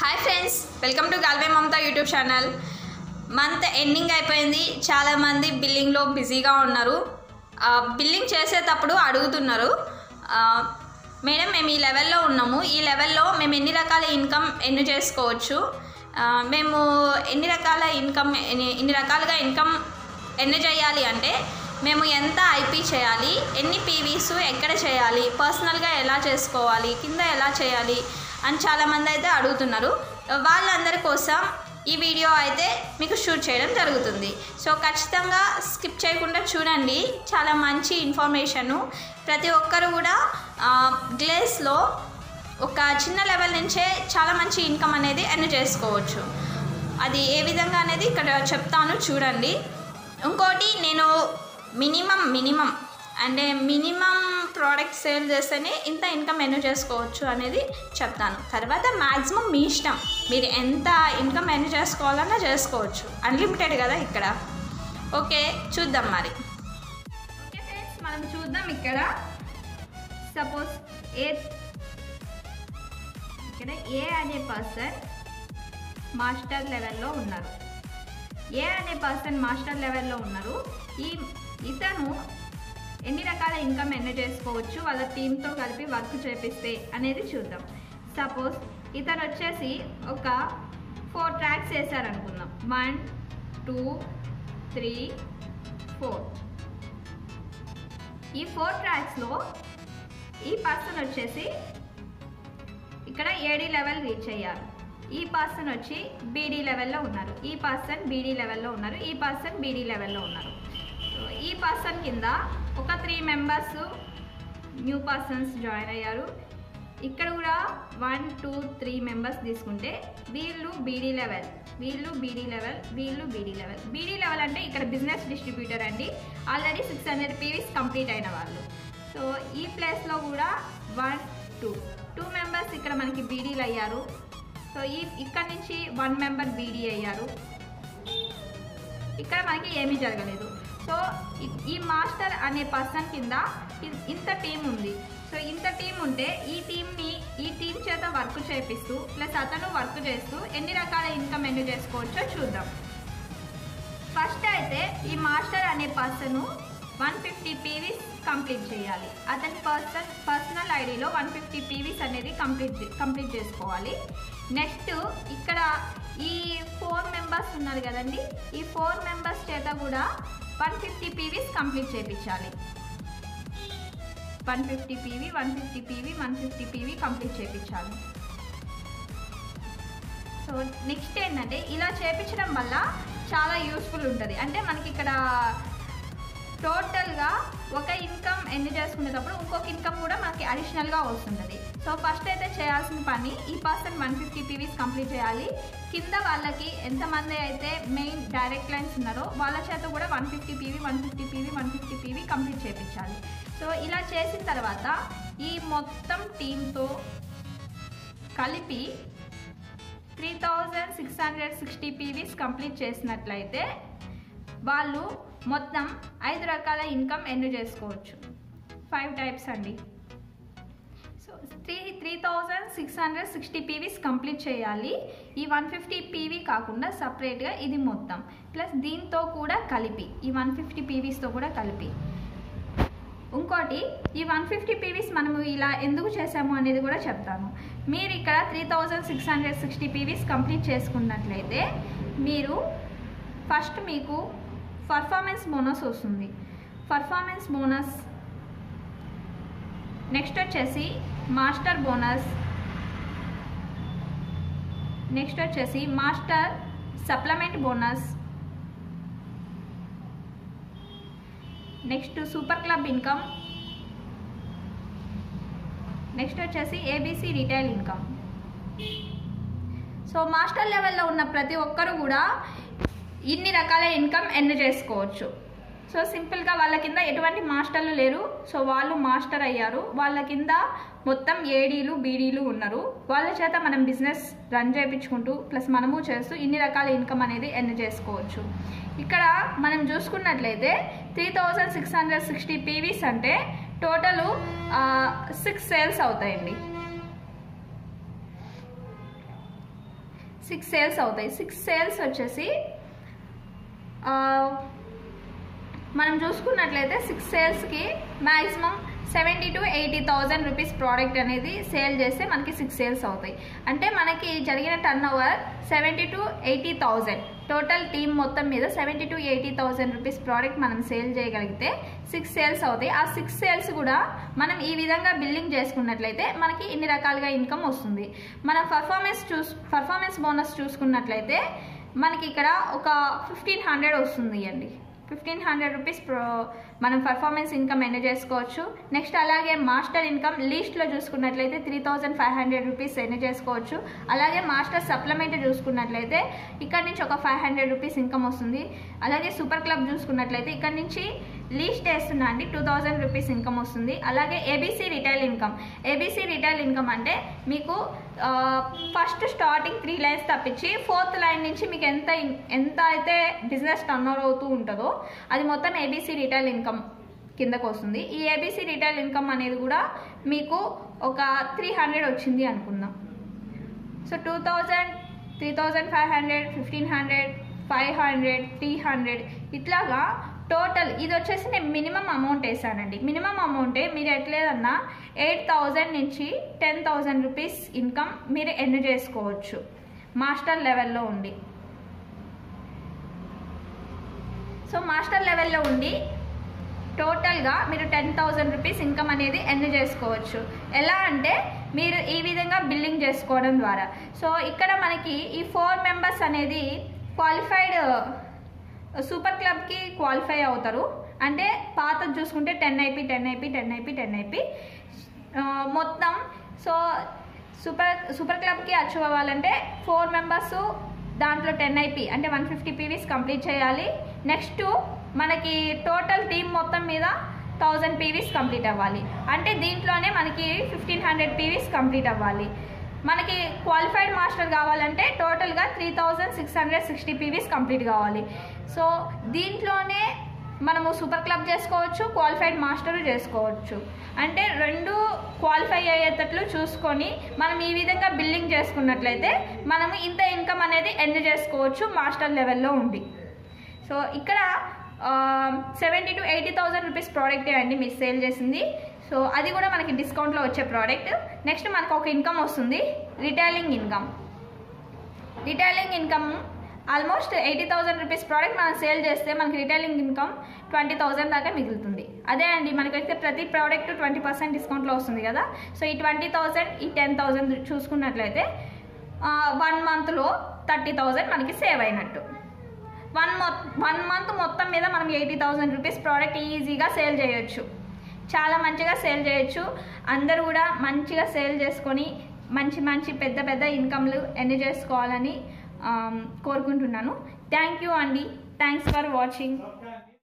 hi friends welcome to గాల్వే Mamata YouTube channel month ending అయిపోయింది చాలామంది బిల్లింగ్లో బిజీగా ఉన్నారు ఆ, బిల్లింగ్ చేసేటప్పుడు అడుగుతున్నారు ఆ, మేడం మేము ఈ లెవెల్లో ఉన్నాము ఈ లెవెల్లో మేము ఎన్ని రకాల ఇన్కమ్ ఎన్ని చేసుకోవచ్చు ఆ, మేము ఎన్ని రకాల ఇన్కమ్ ఎన్ని ఇన్ని రకాలుగా ఇన్కమ్ ఎన్ని చేయాలి అంటే మేము ఎంత ఐపీ చేయాలి ఎన్ని పీవీస్ ఎక్కడ చేయాలి పర్సనల్గా ఎలా చేసుకోవాలి కింద ఎలా చేయాలి అని చాలామంది అయితే అడుగుతున్నారు వాళ్ళందరి కోసం ఈ వీడియో అయితే మీకు షూట్ చేయడం జరుగుతుంది సో ఖచ్చితంగా స్కిప్ చేయకుండా చూడండి చాలా మంచి ఇన్ఫర్మేషను ప్రతి ఒక్కరు కూడా గ్లేస్లో ఒక చిన్న లెవెల్ నుంచే చాలా మంచి ఇన్కమ్ అనేది ఎర్న్ చేసుకోవచ్చు అది ఏ విధంగా అనేది ఇక్కడ చెప్తాను చూడండి ఇంకోటి నేను మినిమం మినిమం అంటే మినిమం ప్రోడక్ట్ సేల్ చేస్తేనే ఇంత ఇన్కమ్ ఎన్నో చేసుకోవచ్చు అనేది చెప్తాను తర్వాత మ్యాక్సిమం మీ ఇష్టం మీరు ఎంత ఇన్కమ్ ఎన్నో చేసుకోవాలన్నా చేసుకోవచ్చు అన్లిమిటెడ్ కదా ఇక్కడ ఓకే చూద్దాం మరి ఓకే ఫ్రెండ్స్ మనం చూద్దాం ఇక్కడ సపోజ్ ఏ ఇక్కడ ఏ అనే పర్సన్ మాస్టర్ లెవెల్లో ఉన్నారు ఏ అనే పర్సన్ మాస్టర్ లెవెల్లో ఉన్నారు ఈ ఇతను ఎన్ని రకాల ఇన్కమ్ ఎన్న చేసుకోవచ్చు వాళ్ళ టీంతో కలిపి వర్క్ చేపిస్తే అనేది చూద్దాం సపోజ్ ఇతను వచ్చేసి ఒక ఫోర్ ట్రాక్స్ వేసారనుకుందాం వన్ టూ త్రీ ఫోర్ ఈ ఫోర్ ట్రాక్స్లో ఈ పర్సన్ వచ్చేసి ఇక్కడ ఏడీ లెవెల్ రీచ్ అయ్యారు ఈ పర్సన్ వచ్చి బీడీ లెవెల్లో ఉన్నారు ఈ పర్సన్ బీడీ లెవెల్లో ఉన్నారు ఈ పర్సన్ బీడీ లెవెల్లో ఉన్నారు సో ఈ పర్సన్ కింద ఒక three members new persons join అయ్యారు ఇక్కడ కూడా వన్ టూ త్రీ మెంబర్స్ తీసుకుంటే వీళ్ళు బీడీ లెవెల్ వీళ్ళు బీడీ లెవెల్ వీళ్ళు బీడీ లెవెల్ బీడీ లెవెల్ అంటే ఇక్కడ బిజినెస్ డిస్ట్రిబ్యూటర్ అండి already six hundred PVs complete అయిన వాళ్ళు సో ఈ ప్లేస్లో కూడా వన్ టూ టూ మెంబర్స్ ఇక్కడ మనకి బీడీలు అయ్యారు సో ఈ ఇక్కడ నుంచి వన్ మెంబర్ బీడీ అయ్యారు ఇక్కడ మనకి ఏమీ జరగలేదు సో ఇ- ఈ మాస్టర్ అనే పర్సన్ కింద ఇ- ఇంత టీం ఉంది సో ఇంత టీం ఉంటే ఈ టీంని ఈ టీం చేత వర్క్ చేపిస్తూ ప్లస్ అతను వర్క్ చేస్తూ ఎన్ని రకాల ఇన్కమ్ ఎన్ని చేసుకోవచ్చో చూద్దాం ఫస్ట్ అయితే ఈ మాస్టర్ అనే person one fifty PVs complete చేయాలి అతని పర్సన్ పర్సనల్ ఐడిలో వన్ ఫిఫ్టీ పీవీస్ అనేది కంప్లీట్ చే- కంప్లీట్ చేసుకోవాలి నెక్స్ట్ ఇక్కడ ఈ ఫోర్ మెంబర్స్ ఉన్నారు కదండి ఈ ఫోర్ మెంబర్స్ చేత కూడా వన్ ఫిఫ్టీ పీవీస్ కంప్లీట్ చేయించాలి one fifty PV one fifty PV one fifty PV complete చేయించాలి సో నెక్స్ట్ ఏంటంటే ఇలా చేపించడం వల్ల చాలా యూస్ఫుల్ ఉంటుంది అంటే మనకి ఇక్కడ టోటల్గా ఒక ఇన్కమ్ ఎన్ని చేసుకునేటప్పుడు ఇంకొక ఇన్కమ్ కూడా మనకి అడిషనల్గా వస్తుంటుంది సో ఫస్ట్ అయితే చేయాల్సిన పని ఈ person one fifty PVs complete చేయాలి కింద వాళ్ళకి ఎంతమంది అయితే మెయిన్ డైరెక్ట్ లైన్స్ ఉన్నారో వాళ్ళ చేత కూడా one fifty PV one fifty PV one fifty PV complete చేయించాలి సో ఇలా చేసిన తర్వాత ఈ మొత్తం టీంతో కలిపి three thousand six hundred sixty PVs complete చేసినట్లయితే వాళ్ళు మొత్తం ఐదు రకాల ఇన్కమ్ ఎన్ని చేసుకోవచ్చు ఫైవ్ టైప్స్ అండి so three three thousand six hundred sixty PVs complete చేయాలి ఈ వన్ ఫిఫ్టీ పీవీ కాకుండా సపరేట్గా ఇది మొత్తం ప్లస్ దీంతో కూడా కలిపి ఈ వన్ ఫిఫ్టీ పీవీస్తో కూడా కలిపి ఇంకోటి ఈ వన్ ఫిఫ్టీ పీవీస్ మనము ఇలా ఎందుకు చేసాము అనేది కూడా చెప్తాను మీరు ఇక్కడ three thousand six hundred sixty PVs complete చేసుకున్నట్లయితే మీరు ఫస్ట్ మీకు పర్ఫార్మెన్స్ బోనస్ వస్తుంది పర్ఫార్మెన్స్ బోనస్ నెక్స్ట్ వచ్చేసి మాస్టర్ బోనస్ నెక్స్ట్ వచ్చేసి master supplement bonus next super club income next వచ్చేసి ABC retail income so master లెవెల్లో ఉన్న ప్రతి ఒక్కరు కూడా ఇన్ని రకాల ఇన్కమ్ ఎర్న్ చేసుకోవచ్చు సో సింపుల్గా వాళ్ళ కింద ఎటువంటి మాస్టర్లు లేరు సో వాళ్ళు మాస్టర్ అయ్యారు వాళ్ళ కింద మొత్తం ఏడీలు బీడీలు ఉన్నారు వాళ్ళ చేత మనం బిజినెస్ రన్ చేయించుకుంటూ ప్లస్ మనము చేస్తూ ఇన్ని రకాల ఇన్కమ్ అనేది ఎర్న్ చేసుకోవచ్చు ఇక్కడ మనం చూసుకున్నట్లయితే three thousand six hundred sixty PVs అంటే టోటల్ సిక్స్ సేల్స్ అవుతాయండి సిక్స్ సేల్స్ అవుతాయి సిక్స్ సేల్స్ వచ్చేసి ఆ, మనం చూసుకున్నట్లయితే సిక్స్ సేల్స్కి maximum seventy to eighty thousand rupees product అనేది సేల్ చేస్తే మనకి సిక్స్ సేల్స్ అవుతాయి అంటే మనకి జరిగిన turn seventy to eighty thousand total team మొత్తం మీద seventy to eighty thousand rupees product మనం సేల్ చేయగలిగితే సిక్స్ సేల్స్ అవుతాయి ఆ సిక్స్ సేల్స్ కూడా మనం ఈ విధంగా బిల్లింగ్ చేసుకున్నట్లయితే మనకి ఇన్ని రకాలుగా ఇన్కమ్ వస్తుంది మనం పర్ఫార్మెన్స్ చూస్ పర్ఫార్మెన్స్ బోనస్ చూసుకున్నట్లయితే మనకి ఇక్కడ ఒక ఫిఫ్టీన్ హండ్రెడ్ వస్తుంది అండి ఫిఫ్టీన్ హండ్రెడ్ రూపీస్ ప్రో మనం పర్ఫార్మెన్స్ ఇన్కమ్ ఎన్న చేసుకోవచ్చు నెక్స్ట్ అలాగే మాస్టర్ ఇన్కమ్ లీస్ట్లో చూసుకున్నట్లయితే three thousand five hundred rupees ఎన్న చేసుకోవచ్చు అలాగే మాస్టర్ సప్లిమెంట్ చూసుకున్నట్లయితే ఇక్కడ నుంచి ఒక ఫైవ్ హండ్రెడ్ రూపీస్ ఇన్కమ్ వస్తుంది అలాగే సూపర్ క్లబ్ చూసుకున్నట్లయితే ఇక్కడ నుంచి లీస్ట్ వేస్తున్నా అండి టూ థౌజండ్ రూపీస్ ఇన్కమ్ వస్తుంది అలాగే ABC retail income ABC retail income అంటే మీకు ఫస్ట్ స్టార్టింగ్ త్రీ లైన్స్ తప్పించి ఫోర్త్ లైన్ నుంచి మీకు ఎంత ఇన్- ఎంత అయితే బిజినెస్ టర్న్ అవుతూ ఉంటుందో అది మొత్తం ఏబీసీ రిటైల్ ఇన్కమ్ కిందకు వస్తుంది ఈ ఏబీసీ రిటైల్ ఇన్కమ్ అనేది కూడా మీకు ఒక త్రీ హండ్రెడ్ వచ్చింది అనుకుందాం so two thousand three thousand five hundred fifteen hundred five hundred three hundred ఇట్లాగా టోటల్ ఇది వచ్చేసి నేను మినిమం అమౌంట్ వేసానండి మినిమం అమౌంటే మీరు ఎట్లేదన్నా ఎయిట్ థౌజండ్ నుంచి టెన్ థౌజండ్ రూపీస్ ఇన్కమ్ మీరు ఎర్న్ చేసుకోవచ్చు మాస్టర్ లెవెల్లో ఉండి సో మాస్టర్ లెవెల్లో ఉండి టోటల్గా మీరు టెన్ థౌజండ్ రూపీస్ ఇన్కమ్ అనేది ఎర్న్ చేసుకోవచ్చు ఎలా అంటే మీరు ఈ విధంగా బిల్లింగ్ చేసుకోవడం ద్వారా సో ఇక్కడ మనకి ఈ ఫోర్ మెంబర్స్ అనేది క్వాలిఫైడ్ సూపర్ క్లబ్కి క్వాలిఫై అవుతారు అంటే పాతది చూసుకుంటే ten IP ten IP ten IP ten IP మొత్తం సో సూపర్ సూపర్ క్లబ్కి అచీవ్ అవ్వాలంటే ఫోర్ మెంబర్స్ దాంట్లో టెన్ ఐపీ అంటే వన్ ఫిఫ్టీ పీవీస్ కంప్లీట్ చేయాలి నెక్స్ట్ మనకి టోటల్ టీమ్ మొత్తం మీద థౌజండ్ పీవీస్ కంప్లీట్ అవ్వాలి అంటే దీంట్లోనే మనకి ఫిఫ్టీన్ హండ్రెడ్ పీవీస్ కంప్లీట్ అవ్వాలి మనకి క్వాలిఫైడ్ మాస్టర్ కావాలంటే టోటల్గా three thousand six hundred sixty PVs complete కావాలి సో దీంట్లోనే మనము సూపర్ క్లబ్ చేసుకోవచ్చు క్వాలిఫైడ్ మాస్టర్ చేసుకోవచ్చు అంటే రెండు క్వాలిఫై అయ్యేటట్లు చూసుకొని మనం ఈ విధంగా బిల్లింగ్ చేసుకున్నట్లయితే మనము ఇంత ఇన్కమ్ అనేది ఎర్న్ చేసుకోవచ్చు మాస్టర్ లెవెల్లో ఉండి సో ఇక్కడ seventy to eighty thousand rupees ప్రోడక్టే అండి మీరు సేల్ చేసింది సో అది కూడా మనకి డిస్కౌంట్లో వచ్చే ప్రోడక్ట్ నెక్స్ట్ మనకు ఒక ఇన్కమ్ వస్తుంది retailing income retailing income almost eighty thousand rupees product మనం సేల్ చేస్తే మనకి రిటైలింగ్ ఇన్కమ్ ట్వంటీ థౌసండ్ దాకా మిగులుతుంది అదే అండి మనకైతే ప్రతి ప్రోడక్ట్ ట్వంటీ పర్సెంట్ డిస్కౌంట్లో వస్తుంది కదా సో ఈ ట్వంటీ థౌసండ్ ఈ టెన్ థౌసండ్ చూసుకున్నట్లయితే వన్ మంత్లో థర్టీ థౌసండ్ మనకి సేవ్ అయినట్టు వన్ మొ వన్ మంత్ మొత్తం మీద మనం ఎయిటీ థౌసండ్ రూపీస్ ప్రోడక్ట్ ఈజీగా సేల్ చేయొచ్చు చాలా మంచిగా సేల్ చేయొచ్చు అందరూ కూడా మంచిగా సేల్ చేసుకొని మంచి మంచి పెద్ద పెద్ద ఇన్కమ్లు ఎన్ని చేసుకోవాలని ఆమ్, కోరుకుంటున్నాను థ్యాంక్ యూ అండి థ్యాంక్స్ ఫర్ వాచింగ్